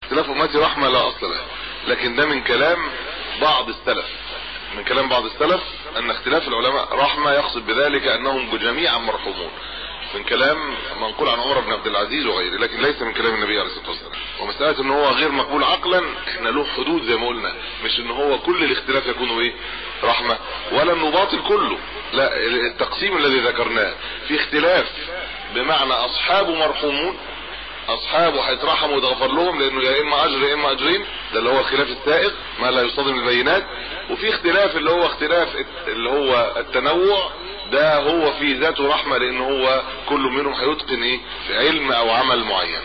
اختلاف امتي رحمه لا اصل له لكن ده من كلام بعض السلف من كلام بعض السلف ان اختلاف العلماء رحمه يقصد بذلك انهم جميعا مرحومون من كلام منقول عن عمر بن عبد العزيز وغيره لكن ليس من كلام النبي عليه الصلاه والسلام ومساله ان هو غير مقبول عقلا احنا له حدود زي ما قلنا مش ان هو كل الاختلاف يكون ايه رحمه ولا نباطل كله لا التقسيم الذي ذكرناه في اختلاف بمعنى اصحابه مرحومون اصحابه هيترحموا ويتغفر لهم لانه يا اما اجر يا اما اجرين ده اللي هو الخلاف السائغ ما لا يصطدم البينات وفي اختلاف اللي هو اختلاف اللي هو التنوع ده هو في ذاته رحمه لان هو كل منهم هيتقن ايه في علم او عمل معين